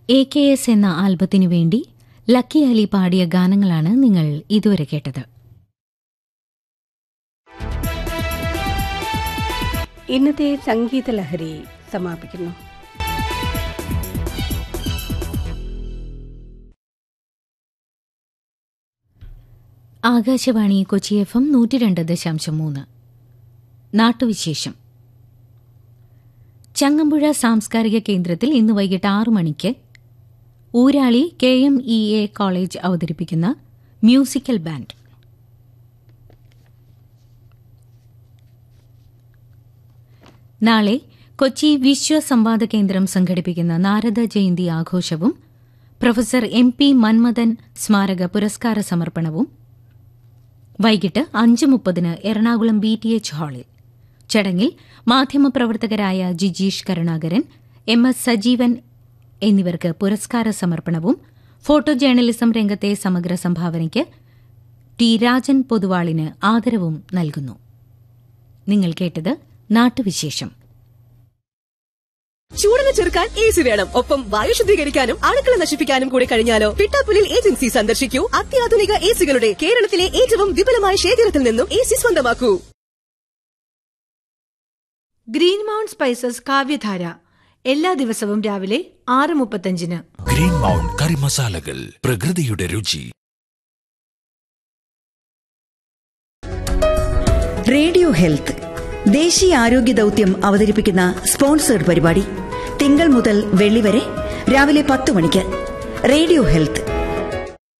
A K S എന്ന ആൽബത്തിനു വേണ്ടി lucky Ali പാടിയ ഗാനങ്ങളാണ് നിങ്ങൾ ഇതുവരെ കേട്ടത് ഇന്നത്തെ സംഗീത ലഹരി സമാപിക്കുന്നു ആകാശവാണി കൊച്ചി എഫ് എം നൂറ്റി രണ്ട് ദശാംശം മൂന്ന് നാട്ടുവിശേഷം ചങ്ങമ്പുഴ സാംസ്കാരിക കേന്ദ്രത്തിൽ ഇന്ന് വൈകിട്ട് ആറു മണിക്ക് Oorali K M E A college അവതരിപ്പിക്കുന്ന മ്യൂസിക്കൽ ബാൻഡ് നാളെ കൊച്ചി വിശ്വ സംവാദ കേന്ദ്രം സംഘടിപ്പിക്കുന്ന നാരദ ജയന്തി ആഘോഷവും പ്രൊഫസർ എം പി മന്മഥൻ സ്മാരക പുരസ്കാര സമർപ്പണവും വൈകിട്ട് അഞ്ച് മുപ്പതിന് എറണാകുളം ബി ടി എച്ച് ഹാളിൽ ചടങ്ങിൽ മാധ്യമപ്രവർത്തകരായ ജിജീഷ് കരുണാകരൻ എം എസ് സജീവൻ എന്നിവർക്ക് പുരസ്കാര സമർപ്പണവും ഫോട്ടോ ജേർണലിസം രംഗത്തെ സമഗ്ര സംഭാവനയ്ക്ക് ടി രാജൻ പൊതുവാളിന് ആദരവും നൽകുന്നു നിങ്ങൾ കേട്ടത് നാട്ടുവിശേഷം ചൂടിനെ ചെറുക്കാൻ എ സി വേണം ഒപ്പം വായു ശുദ്ധീകരിക്കാനും അണുക്കൾ നശിപ്പിക്കാനും കൂടി കഴിഞ്ഞാലോ പിട്ടാപ്പുലിൽ ഏജൻസി സന്ദർശിക്കൂ അത്യാധുനിക എ സികളുടെ കേരളത്തിലെ ഏറ്റവും വിപുലമായ ശേഖരത്തിൽ നിന്നും എ സി സ്വന്തമാക്കൂ ഗ്രീൻ മൗണ്ട് സ്പൈസസ് കാവ്യധാര എല്ലാ ദിവസവും രാവിലെ ആറ് മുപ്പത്തഞ്ചിന് ഗ്രീൻ മൗണ്ട് കറി മസാലകൾ പ്രകൃതിയുടെ രുചി റേഡിയോ ഹെൽത്ത് ദേശീയ ആരോഗ്യ ദൗത്യം അവതരിപ്പിക്കുന്ന സ്പോൺസേഡ് പരിപാടി തിങ്കൾ മുതൽ വെള്ളി വരെ രാവിലെ പത്ത് മണിക്ക് റേഡിയോ ഹെൽത്ത്